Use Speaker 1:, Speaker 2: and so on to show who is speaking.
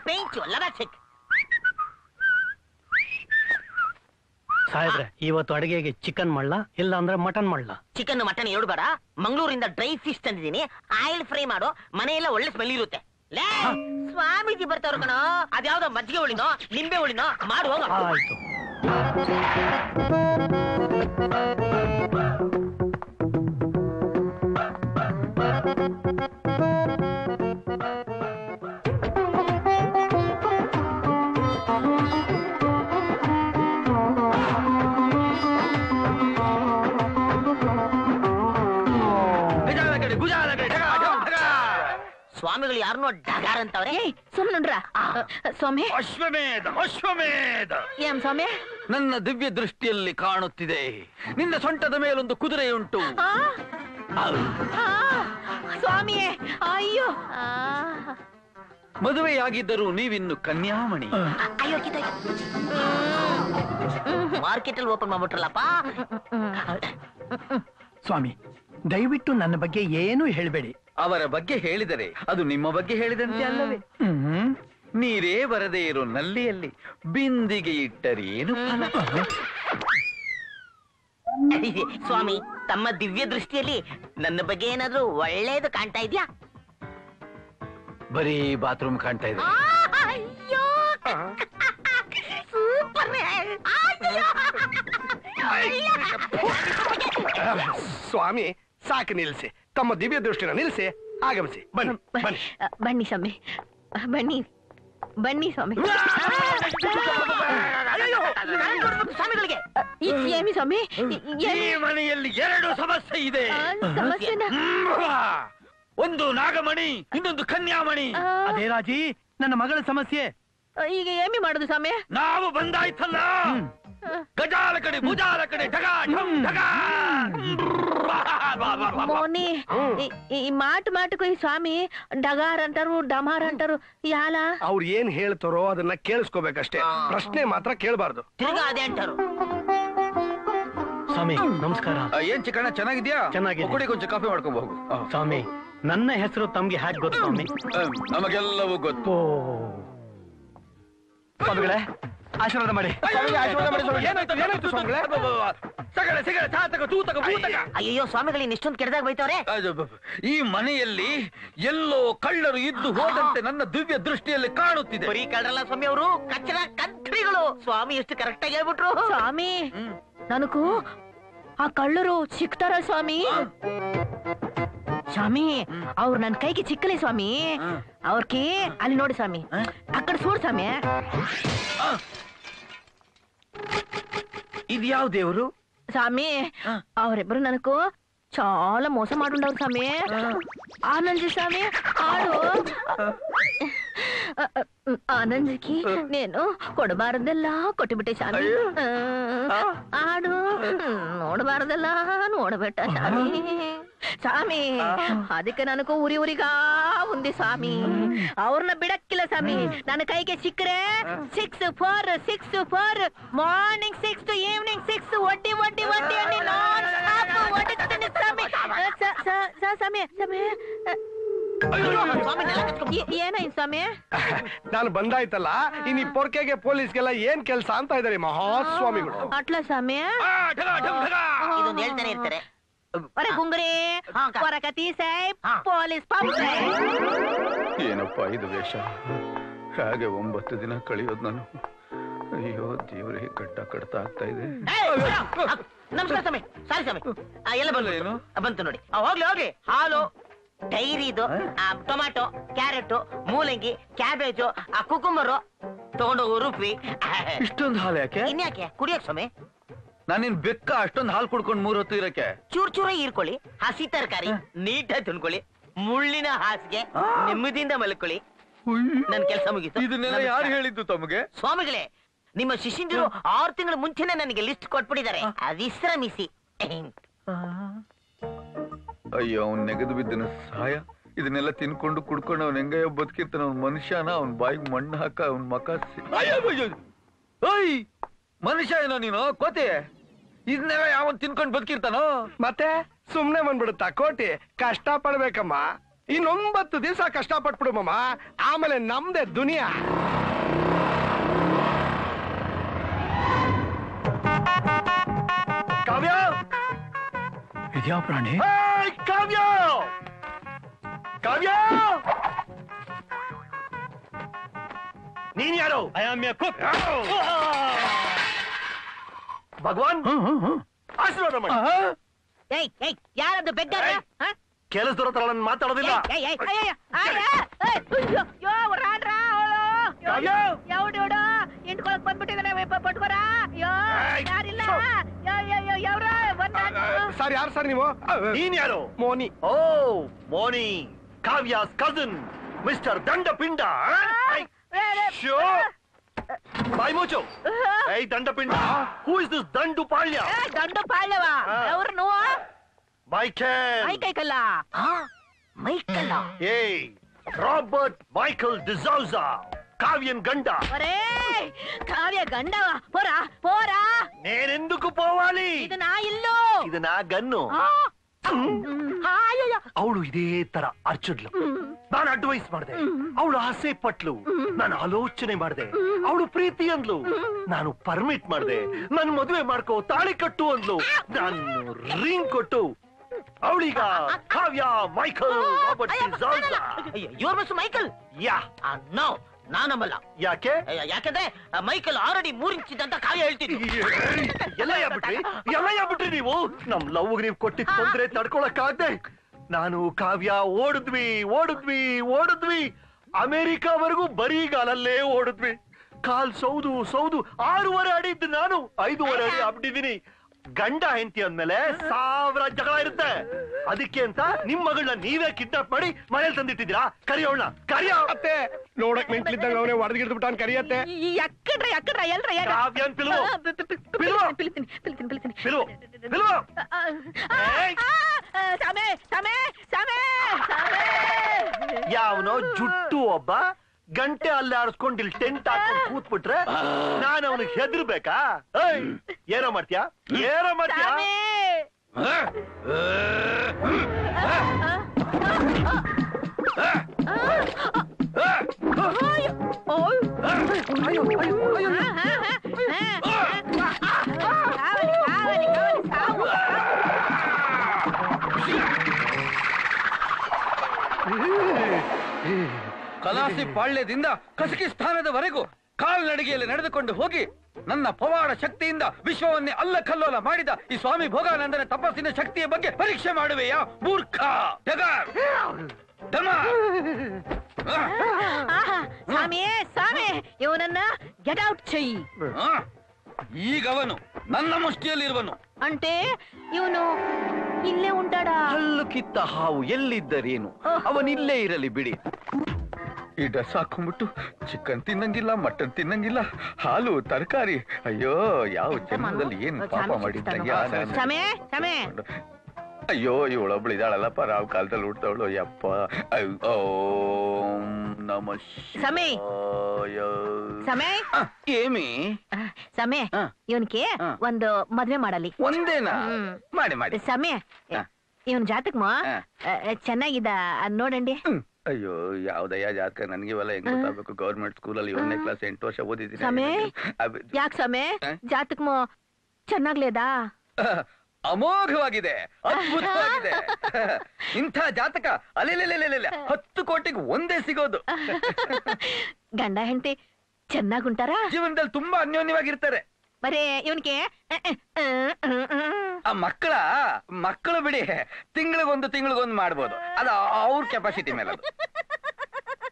Speaker 1: ಪೇಂಚು ಲಗ check
Speaker 2: ಸಾಹೇಬ್ರೆ ಇವತ್ತು ಅಡಿಗೆಗೆ ಚಿಕನ್ ಮಾಡ್ಲಾ ಇಲ್ಲ ಅಂದ್ರೆ ಮಟನ್ ಮಾಡ್ಲಾ
Speaker 1: ಚಿಕನ್ ಮಟನ್ ಎರಡು ಬೇಡ ಮಂಗಳೂರಿಂದ ಡ್ರೈ ಫಿಶ್ ತಂದಿದ್ದೀನಿ ಆಯಿಲ್ ಫ್ರೈ ಮಾಡು ಮನೆಯೆಲ್ಲ ಒಳ್ಳೆ ಸ್ಮೆಲ್ ಇರುತ್ತೆ ಲೇ ಸ್ವಾಮೀಜಿ ಬರ್ತಾವ್ರ ಕಣೋ ಅದ್ಯಾವ್ದೋ ಮಜ್ಜಿಗೆ ಹುಳಿನೋ ನಿಂಬೆ ಹುಳಿನೋ ಮಾಡು ಹೋಗ
Speaker 2: ಆಯ್ತು
Speaker 1: ಸ್ವಾಮಿಗಳು ಯಾರನ್ನೋ ಡಗಾರ್ ಅಂತವ್ರೆ
Speaker 3: ಏಯ್ ಸುಮ್ನುಂಡ್ರ ಸ್ವಾಮಿ
Speaker 4: ಅಶ್ವಮೇಧ ಅಶ್ವಮೇಧ
Speaker 3: ಏನ್ ಸ್ವಾಮಿ
Speaker 4: ನನ್ನ ದಿವ್ಯ ದೃಷ್ಟಿಯಲ್ಲಿ ಕಾಣುತ್ತಿದೆ ನಿನ್ನ ಸೊಂಟದ ಮೇಲೊಂದು ಕುದುರೆ ಉಂಟು
Speaker 3: ಆ? ಆ, ಸ್ವಾಮಿಯೇ ಅಯ್ಯೋ ಆ.
Speaker 4: ಮದುವೆಯಾಗಿದ್ದರೂ ನೀವಿನ್ನು ಕನ್ಯಾಮಣಿ
Speaker 1: ಅಯ್ಯೋ ಮಾರ್ಕೆಟ್ ಅಲ್ಲಿ ಓಪನ್ ಮಾಡ್ಬಿಟ್ರಲ್ಲಪ್ಪ
Speaker 2: ಸ್ವಾಮಿ ದಯವಿಟ್ಟು ನನ್ನ ಬಗ್ಗೆ ಏನೂ ಹೇಳ್ಬೇಡಿ
Speaker 4: ಅವರ ಬಗ್ಗೆ ಹೇಳಿದರೆ ಅದು ನಿಮ್ಮ ಬಗ್ಗೆ ಹೇಳಿದಂತೆ ಅಲ್ಲವೇ
Speaker 2: ಹ್ಮ್
Speaker 4: ನೀರೇ ಬರದೇ ಇರೋ ನಲ್ಲಿಯಲ್ಲಿ ಬಿಂದಿಗೆ ಇಟ್ಟರೇನು ಫಲ?
Speaker 1: ಸ್ವಾಮಿ ತಮ್ಮ ದಿವ್ಯ ದೃಷ್ಟಿಯಲ್ಲಿ ನನ್ನ ಬಗ್ಗೆ ಏನಾದ್ರೂ ಒಳ್ಳೇದು ಕಾಣ್ತಾ ಇದ್ಯಾ
Speaker 4: ಬರೀ ಬಾತ್ರೂಮ್ ಕಾಣ್ತಾ ಇದೆ
Speaker 1: ಅಯ್ಯೋ ಸೂಪರ್
Speaker 5: ಸ್ವಾಮಿ ಸಾಕು ನಿಲ್ಸಿ ತಮ್ಮ ದಿವ್ಯ ದೃಷ್ಟಿನ ನಿಲ್ಸಿ ಆಗಮಿಸಿ ಬನ್ನಿ ಬನ್ನಿ
Speaker 3: ಬನ್ನಿ ಸ್ವಾಮಿ ಬನ್ನಿ ಬನ್ನಿ ಸ್ವಾಮಿ
Speaker 1: ಸ್ವಾಮಿಗಳಿಗೆ
Speaker 3: ಈ- ಏಮಿ ಸ್ವಾಮಿ ಈ-
Speaker 4: ಈ
Speaker 3: ಏಮಿ?
Speaker 4: ಮನೆಯಲ್ಲಿ ಎರಡು ಸಮಸ್ಯೆ ಇದೆ
Speaker 3: ಆ, ಸಮಸ್ಯೆನ
Speaker 4: ಹ್ಮ್. ಒಂದು ನಾಗಮಣಿ ಇನ್ನೊಂದು ಕನ್ಯಾಮಣಿ
Speaker 3: ಆ,
Speaker 2: ಅದೇ ರಾಜಿ ನನ್ನ ಮಗಳ ಸಮಸ್ಯೆ
Speaker 3: ಈಗ ಏಮಿ ಮಾಡುದು ಸ್ವಾಮಿ
Speaker 4: ನಾವು ಬಂದಾಯ್ತಲ್ಲ ಗಜಾಲ ಕಡೆ ಭುಜಾಲ ಕಡೆ ಢಗ ಢಂ ಢಗ
Speaker 3: ಮೋನಿ ಈ- ಈ ಮಾಟ್ ಮಾಟಕ್ಕೂ ಈ ಸ್ವಾಮಿ ಡಗಾರ್ ಅಂತಾರು ಡಮಾರ್ ಅಂತಾರು ಯಾಲ
Speaker 5: ಅವ್ರು ಏನ್ ಹೇಳ್ತಾರೋ ಅದನ್ನ ಕೇಳಿಸ್ಕೋಬೇಕಷ್ಟೇ ಪ್ರಶ್ನೆ ಮಾತ್ರ ಕೇಳಬಾರ್ದು
Speaker 1: ತಿರ್ಗಾ ಅದೇ ಅಂటారు
Speaker 2: ಸ್ವಾಮಿ ನಮಸ್ಕಾರ
Speaker 4: ಆ, ಏನ್ ಚಿಕ್ಕಣ್ಣ ಚೆನ್ನಾಗಿದ್ಯಾ
Speaker 2: ಚೆನ್ನಾಗಿದೆ.
Speaker 4: ಒಕ್ಕಡಿ ಕೊಂಚ ಕಾಫಿ ಮಾಡ್ಕೊಂಡು ಹೋಗು ಆ,
Speaker 2: ಸ್ವಾಮಿ ನನ್ನ ಹೆಸರು ತಮ್ಗೆ ಹ್ಯಾಕ್ ಗೊತ್ತು ಸ್ವಾಮಿ
Speaker 4: ಆ, ನಮಗೆಲ್ಲವೂ ಗೊತ್ತು
Speaker 2: ಓ
Speaker 5: ಸ್ವಾಮಿಗಳೇ ಆಶೀರ್ವಾದ ಮಾಡಿ ಏನಾಯ್ತು ಏನಾಯ್ತು ಸ್ವಾಮಿಗಳೇ
Speaker 4: ಸಗಳೆ ಸಗಳೆ ತಾತಕ ತೂತಕ ಭೂತಕ
Speaker 1: ಅಯ್ಯೋ ಸ್ವಾಮಿಗಳು ಇಷ್ಟೊಂದು ಕೆಡ್ದಾಗ ಬೈತವ್ರೆ
Speaker 4: ಅದು ಬ- ಬ- ಈ ಮನೆಯಲ್ಲಿ ಎಲ್ಲೋ ಕಳ್ಳರು ಇದ್ದು ಹೋದಂತೆ ನನ್ನ ದಿವ್ಯ ದೃಷ್ಟಿಯಲ್ಲಿ ಕಾಣುತ್ತಿದೆ
Speaker 1: ಬರೀ ಕಳ್ರಲ್ಲ ಸ್ವಾಮಿ ಅವರು ಕಚ್ಚರ ಕಂತ್ರಿಗಳು ಸ್ವಾಮಿ ಎಷ್ಟು ಕರೆಕ್ಟ್ ಆಗಿ ಹೇಳ್ಬಿಟ್ರು
Speaker 3: ಸ್ವಾಮಿ
Speaker 4: ಹ್ಮ್.
Speaker 3: ನನಗೂ ಆ ಕಳ್ಳರು ಸಿಕ್ತಾರ ಸ್ವಾಮಿ ಸ್ವಾಮಿ ಅವ್ರು ನನ್ ಕೈಗೆ ಚಿಕ್ಕಲಿ ಸ್ವಾಮಿ
Speaker 4: ಹ್ಮ್.
Speaker 3: ಅವ್ರಕ್ಕೆ ಅಲ್ಲಿ ನೋಡಿ ಸ್ವಾಮಿ
Speaker 4: ಹ್ಮ್.
Speaker 3: ಅಕ್ಕಡ ಸೂಡ್ ಸ್ವಾಮಿ
Speaker 4: ಇದು ಯಾವ ದೇವರು
Speaker 3: ಸ್ವಾಮಿ
Speaker 4: ಹ್ಮ್.
Speaker 3: ಅವರಿಬ್ರು ನನಗೂ చాలా మోస మాటుండవు స్వామి ఆనంద్ స్వామి ఆడు ఆనంద్కి నేను ಕೊಡಬಾರದೆಲ್ಲ ಕೊಟ್ಟುಬಿಟ್ಟೆ ಸ್ವಾಮಿ ಆ, ಆಡು ನೋಡಬಾರದೆಲ್ಲ ನೋಡಬೇಟ ಸ್ವಾಮಿ ಸ್ವಾಮಿ ಅದಕ್ಕೆ ನನಗೂ ಉರಿ ಉರಿಗಾ ఉంది ಸ್ವಾಮಿ ಅವ್ರನ್ನ ಬಿಡಕ್ಕಿಲ್ಲ ಸ್ವಾಮಿ ನನ್ನ ಕೈಗೆ ಸಿಕ್ಕರೆ six four six four morning six to evening six ಒಡ್ಡಿ ಒಡ್ಡಿ ಒಡ್ಡಿ ಅನ್ನಿ ನಾನ್ ಸ್ಟಾಪ್ ಹೊಡಿತೀನಿ ಸ್ವಾಮಿ ಸ- ಸ- ಸ- ಸ್ವಾಮಿ ಸ್ವಾಮಿ
Speaker 1: ಸ್ವಾಮಿ ನೆಲ ಕಚ್ಕೊಂಡ್-
Speaker 3: ಏ- ಏನಾಯ್ತು ಸ್ವಾಮಿ
Speaker 5: ನಾನು ಬಂದಾಯ್ತಲ್ಲ ಇನ್ ಈ ಪೊರ್ಕೆಗೆ ಪೊಲೀಸ್ಗೆಲ್ಲ ಏನ್ ಕೆಲ್ಸ ಅಂತ ಇದಾರೆ ಮಹಾಸ್ವಾಮಿಗಳು
Speaker 3: ಅಟ್ಲ ಸ್ವಾಮಿ
Speaker 4: ಆ, ಢಗ, ಢಂ, ಢಗ.
Speaker 1: ಇದೊಂದು ಹೇಳ್ತಾನೆ ಇರ್ತಾರೆ
Speaker 3: ಒರೆ ಗುಂಗ್ರಿ
Speaker 1: ಹಾ, ಅಕ್ಕ.
Speaker 3: ಹೊರಕತಿ ಸಾಹೇಬ್
Speaker 1: ಹಾ.
Speaker 3: ಪೊಲೀಸ್ ಪಾಪ
Speaker 4: ಏನಪ್ಪ ಇದು ವೇಷ ಹಾಗೆ ಒಂಬತ್ತು ದಿನ ಕಳೆಯೋದು ನಾನು ಅಯ್ಯೋ ದೇವರೇ ಗಡ್ಡ ಕಡ್ತಾ ಆಗ್ತಾ ಇದೆ
Speaker 1: ಏಯ್, ಆ, ನಮಸ್ಕಾರ ಸ್ವಾಮಿ ಸಾರಿ ಸ್ವಾಮಿ ಆ, ಎಲ್ಲ ಬಂತು
Speaker 4: ಏನು?
Speaker 1: ಆ, ಬಂತು ನೋಡಿ ಆ, ಹೋಗ್ಲಿ ಹೋಗ್ಲಿ ಹಾಲು ಡೈರಿದು ಆ, ಟೊಮ್ಯಾಟೊ ಕ್ಯಾರೆಟ್ ಮೂಲಂಗಿ ಕ್ಯಾಬೇಜು ಆ ಕುಕುಂಬರು ತಗೊಂಡೋಗು ರುಬ್ಬಿ
Speaker 4: ಇಷ್ಟೊಂದು ಹಾಲು ಯಾಕೆ
Speaker 1: ಇನ್ಯಾಕೆ ಕುಡಿಯಕ್ ಸ್ವಾಮಿ
Speaker 4: ನಾನಿನ್ ಬೆಕ್ಕ ಅಷ್ಟೊಂದು ಹಾಲು ಕುಡ್ಕೊಂಡು ಮೂರ್ ಹೊತ್ತು ಇರಕ್ಕೆ
Speaker 1: ಚೂರ್ ಚೂರ ಹೀರ್ಕೊಳ್ಳಿ ಹಸಿ ತರಕಾರಿ ನೀಟಾಗಿ ತಿನ್ಕೊಳ್ಳಿ ಮುಳ್ಳಿನ ಹಾಸಿಗೆ ನೆಮ್ಮದಿಯಿಂದ ಮಲ್ಕೊಳ್ಳಿ ನನ್ ಕೆಲಸ ಮುಗೀತು
Speaker 4: ಇದನ್ನೆಲ್ಲ ಯಾರು
Speaker 1: ನಮಸ್ಕಾರ.
Speaker 4: ಹೇಳಿದ್ದು ತಮಗೆ
Speaker 1: ಸ್ವಾಮಿಗಳೇ ನಿಮ್ಮ ಶಿಷ್ಯಂದಿರು ಆರು ತಿಂಗಳ ಮುಂಚೆನೆ ನನಗೆ ಲಿಸ್ಟ್ ಕೊಟ್ಬಿಟ್ಟಿದ್ದಾರೆ ವಿಶ್ರಮಿಸಿ
Speaker 4: ಅಯ್ಯೋ ಅವ್ನ್ ನೆಗೆದು ಬಿದ್ದನ ಸಹಾಯ ಇದನ್ನೆಲ್ಲ ತಿನ್ಕೊಂಡು ಕುಡ್ಕೊಂಡು ಅವ್ನ ಹೆಂಗಯ್ಯ ಬದುಕಿರ್ತಾನ ಅವ್ನ ಮನುಷ್ಯನ ಅವ್ನ ಬಾಯಿಗೆ ಮಣ್ಣು ಹಾಕ ಅವ್ನ ಮಕ ಸಿ- ಅಯ್ಯೋ, ಅಯ್ಯೋ. ಓಯ್ ಮನುಷ್ಯ ಏನೋ ನೀನು ಕೋತಿ ಇದನ್ನೆಲ್ಲ ಯಾವನ್ ತಿನ್ಕೊಂಡು ಬದುಕಿರ್ತಾನೋ
Speaker 5: ಮತ್ತೆ ಸುಮ್ನೆ ಬಂದ್ಬಿಡುತ್ತಾ ಕೋಟಿ ಕಷ್ಟ ಪಡ್ಬೇಕಮ್ಮ ಇನ್ನೊಂಬತ್ತು ದಿವಸ ಕಷ್ಟಪಟ್ಬಿಡು ಮಾಮ ಆಮೇಲೆ ನಮ್ದೇ ದುನಿಯಾ ಕಾವ್ಯ
Speaker 2: ಇದ್ಯಾವ ಪ್ರಾಣಿ
Speaker 5: ಏಯ್, ಕಾವ್ಯ ಕಾವ್ಯ ನೀನ್ ಯಾರು ಐ ಆಮ್ ಕುಕ್ ಭಗವಾನ್
Speaker 2: ಹ್ಮ್, ಹ್ಮ್, ಹ್ಮ್.
Speaker 5: ಆಶೀರ್ವಾದ ಮಾಡಿ
Speaker 2: ಆ,
Speaker 3: ಏಯ್ ಏಯ್ ಯಾರದು ಬೆಗ್ಗರ್
Speaker 5: ಏಯ್. ಕೆಲಸದವ್ರ ಹತ್ರ ನಾನು ಮಾತಾಡೋದಿಲ್ಲ ಕಾವ್ಯ!
Speaker 3: ఎవడు ఇంటికొಳಕ್ ಬಂದ್ಬಿಟ್ಟಿದಾನೆ ಪಟ್ಕೋರ ಅಯ್ಯೋ
Speaker 5: ಏಯ್,
Speaker 3: ಯಾರಿಲ್ಲ
Speaker 5: ಶೋ.
Speaker 3: ఎవరు
Speaker 5: ಸರ್ ಯಾರು ಸರ್ ನೀವು ನೀನ್ ಯಾರು Moni oh Moni Kavya's cousin mister ದಂಡಪಿಂಡ ಶೋ ಬಾಯ್ ಮುಚ್ಚು ಏಯ್ ದಂಡಪಿಂಡ ಹೂ ಇಸ್ ದಿಸ್ ದಂಡು ಪಾಳ್ಯ
Speaker 3: దండు పాళ్ళవా
Speaker 5: ఆ.
Speaker 3: ఎవరు నువ్వు
Speaker 5: ಮೈಕೆಲ್
Speaker 3: మైకైకల్లా మైకల్ల
Speaker 5: ಏಯ್ ರಾಬರ್ಟ್ ಮೈಕಲ್ ಡಿಸೌಜಾ ಕಾವ್ಯನ್ ಗಂಡ
Speaker 3: ఒరే కావ్య గండవా పోరా పోరా
Speaker 5: నేనెందుకు పోవాలి
Speaker 3: ఇది నా ఇల్లు
Speaker 5: ಇದು ನಾ ಗನ್ನು
Speaker 3: ఆ. అయ్యయ్యో.
Speaker 5: ಅವಳು ಇದೇ ತರ ಅರ್ಚುಡ್ಲು ನಾನು ಅಡ್ವೈಸ್ ಮಾಡಿದೆ ಅವಳು ಆಸೆ ಪಟ್ಲು ನಾನು ಆಲೋಚನೆ ಮಾಡಿದೆ ಅವಳು ಪ್ರೀತಿ ಅಂದ್ಲು ನಾನು ಪರ್ಮಿಟ್ ಮಾಡಿದೆ ನನ್ ಮದುವೆ ಮಾಡ್ಕೋ ತಾಳಿ ಕಟ್ಟು ಅಂದ್ಲು ನಾನು ರಿಂಗ್ ಕೊಟ್ಟು ಅವಳೀಗ ಕಾವ್ಯ ಮೈಕಲ್ ರಾಬರ್ಟ್ ಡಿಸೌಜಾ.
Speaker 1: ಇವ್ರ ಮಿಸ್ ಮೈಕಲ್
Speaker 5: ಯಾ
Speaker 1: ನೋ ನಾನಂಬಲ್ಲ
Speaker 5: ಯಾಕೆ
Speaker 1: ಅಯ್ಯ, ಯಾಕಂದ್ರೆ ಆ ಮೈಕಲ್ ಆಲ್ರೆಡಿ ಮೂರ್ ಇಂಚ್ ಅಂತ ಕಾವ್ಯ ಹೇಳ್ತಿದ್ರು
Speaker 5: ಎಲ್ಲ ಯಾಬಿಟ್ರಿ ಎಲ್ಲ ಯಾಬಿಟ್ರಿ ನೀವು ನಮ್ ಲವ್ ನೀವು ಕೊಟ್ಟಿದ್ ತೊಂದ್ರೆ ತಡ್ಕೊಳಕ್ ಆಗದೆ ನಾನು ಕಾವ್ಯ ಓಡಿದ್ವಿ ಓಡಿದ್ವಿ ಓಡಿದ್ವಿ ಅಮೆರಿಕಾವರೆಗೂ ಬರೀಗಾಲಲ್ಲೇ ಓಡಿದ್ವಿ ಕಾಲ್ ಸೌದು ಸೌದು ಆರೂವರೆ ಅಡಿ ಇದ್ದು ನಾನು ಐದೂವರೆ ಅಡಿ ಆಗ್ಬಿಟ್ಟಿದೀನಿ ಗಂಡ ಹೆಂಡತಿ ಅಂದ್ಮೇಲೆ ಸಾವಿರ ಜಗಳ ಇರುತ್ತೆ ಅದಕ್ಕೆ ಅಂತ ನಿಮ್ ಮಗಳನ್ನ ನೀವೇ ಕಿಡ್ನಾಪ್ ಮಾಡಿ ಮನೇಲಿ ತಂದಿಟ್ಟಿದ್ದೀರಾ ಕರಿಯೋಣ ಕರಿಯೋ ಅತ್ತೆ ನೋಡಕ್ ಮಿಂಟ್ಲಿದ್ದಂಗ ಅವನೇ ಹೊಡೆದ್ಗಿಡ್ಬಿಟ್ಟಾನ್ ಕರಿಯತ್ತೆ
Speaker 3: ఈ ఎక్కడ్రా ఎక్కడ్రా ఎల్రా ఎల్రా
Speaker 5: ಕಾವ್ಯನ್ ಪಿಲ್ವು
Speaker 3: ఆ, పి- పి- పి-
Speaker 5: పిలువు.
Speaker 3: పిలుచుని, పిలుచుని, పిలుచుని.
Speaker 5: పిలువు. పిలువు.
Speaker 3: ఆ, ఆ,
Speaker 5: ఏయ్.
Speaker 3: ఆ, సమే సమే సమే సమೇ
Speaker 5: ಯಾವನೋ ಜುಟ್ಟು ಒಬ್ಬ ಗಂಟೆ ಅಲ್ಲಿ ಆರಿಸ್ಕೊಂಡು ಇಲ್ಲಿ ಟೆಂಟ್ ಹಾಕೊಂಡು ಕೂತ್ಬಿಟ್ರೆ ನಾನು ಅವನಿಗೆ ಹೆದರ್ಬೇಕಾ ಏಯ್, ಏನೋ ಮಾಡ್ತೀಯಾ ಏನೋ ಮಾಡ್ತೀಯಾ
Speaker 3: సమೇ కావాలి కావాలి కావాలి సాగు
Speaker 6: ಕಲಾಸಿ ಪಾಳ್ಯದಿಂದ ಕಸಕಿಸ್ತಾನದವರೆಗೂ ಕಾಲ್ನಡಿಗೆಯಲ್ಲಿ ನಡೆದುಕೊಂಡು ಹೋಗಿ ನನ್ನ ಪವಾಡ ಶಕ್ತಿಯಿಂದ ವಿಶ್ವವನ್ನೇ ಅಲ್ಲಕಲ್ಲೋಲ ಮಾಡಿದ ಈ ಸ್ವಾಮಿ ಭೋಗಾನಂದನ ತಪಸ್ಸಿನ ಶಕ್ತಿಯ ಬಗ್ಗೆ ಪರೀಕ್ಷೆ ಮಾಡುವೆಯಾ ಮೂರ್ಖ ಜಗರ್! ಧರ್ಮ!
Speaker 3: ఆహా, స్వామి స్వామి ಇವನನ್ನ ಗೆಟ್ ಔಟ್ చెయ్యి
Speaker 6: ಆ, ಈಗವನು ನನ್ನ ಮುಷ್ಟಿಯಲ್ಲಿರುವನು
Speaker 3: అంటే ಇವನು ಇಲ್ಲೇ ఉంటాడా
Speaker 4: ಹಲ್ಲು ಕಿತ್ತ ಹಾವು ಎಲ್ಲಿದ್ದರೇನು ಅವನಿಲ್ಲೇ ಇರಲಿ ಬಿಡಿ ಈ ಡ್ರೆಸ್ ಹಾಕೊಂಡ್ಬಿಟ್ಟು ಚಿಕನ್ ತಿನ್ನಂಗಿಲ್ಲ ಮಟನ್ ತಿನ್ನಂಗಿಲ್ಲ ಹಾಲು ತರಕಾರಿ ಅಯ್ಯೋ ಯಾವ ಜನ್ಮದಲ್ಲಿ ಏನ್ ಪಾಪ ಮಾಡಿದ್ದಯ್ಯ ನಾನು.
Speaker 3: ಸಮೇ ಸಮೇ
Speaker 4: ಅಯ್ಯೋ ಇವಳೊಬ್ಳು ಇದ್ದಾಳಲ್ಲ ರಾವ್ ಕಾಲದಲ್ಲಿ ಹುಡ್ತವಳು ಯಪ್ಪ ಅಯ್ಯ್, ಓಂ ನಮ
Speaker 3: ಸಮೇ.
Speaker 4: ಶಿವಾಯ.
Speaker 3: ಸಮೇ
Speaker 6: ಆ, ಏಮಿ
Speaker 3: ಸಮೇ
Speaker 6: ಆ.
Speaker 3: ಇವನ್ಗೆ
Speaker 6: ಆ.
Speaker 3: ಒಂದು ಮದ್ವೆ ಮಾಡಲಿ
Speaker 6: ಒಂದೇನಾ
Speaker 3: ಹ್ಮ್.
Speaker 6: ಮಾಡಿ ಮಾಡಿ
Speaker 3: ಸಮೇ
Speaker 6: ಆ.
Speaker 3: ಇವನ್ ಜಾತಕಮ್ಮ
Speaker 6: ಆ.
Speaker 3: ಚೆನ್ನಾಗಿದ ಅದ್ ನೋಡಂడి
Speaker 4: ಅಯ್ಯೋ ಯಾವ್ದಯ್ಯ ಜಾತಕ ನನಗೆ ಇವೆಲ್ಲ ಹೆಂಗ್ ಗೊತ್ತಾಗ್ಬೇಕು ಗೌರ್ಮೆಂಟ್ ಸ್ಕೂಲಲ್ಲಿ ಏಳನೇ ಕ್ಲಾಸ್ ಎಂಟು ವರ್ಷ ಓದಿದ್ದೀನಿ
Speaker 3: ಸಮೇ
Speaker 4: ಅಬ್-
Speaker 3: ಯಾಕೆ ಸಮೇ
Speaker 6: ಆ?
Speaker 3: ಜಾತಕಮ್ಮ ಚೆನ್ನಾಗ್ಲೇದಾ
Speaker 6: ಅಮೋಘವಾಗಿದೆ ಅದ್ಭುತವಾಗಿದೆ ಇಂಥ ಜಾತಕ ಅಲೆಲೆಲೆಲೆಲೆ ಹತ್ತು ಕೋಟಿಗೆ ಒಂದೇ ಸಿಗೋದು
Speaker 3: ಗಂಡ ಹೆಂಡತಿ ಚೆನ್ನಾಗುಂಟಾರಾ
Speaker 6: ಜೀವನದಲ್ಲಿ ತುಂಬಾ ಅನ್ಯೋನ್ಯವಾಗಿರ್ತಾರೆ
Speaker 3: ಬರೇ ಇವನ್ಗೆ
Speaker 6: ಆ ಮಕ್ಕಳ ಮಕ್ಕಳು ಬಿಡಿ ತಿಂಗಳಿಗೊಂದು ತಿಂಗಳಿಗೊಂದು ಮಾಡ್ಬೋದು ಅದು ಅವ್ರ ಕೆಪಾಸಿಟಿ ಮೇಲೆ ಅದು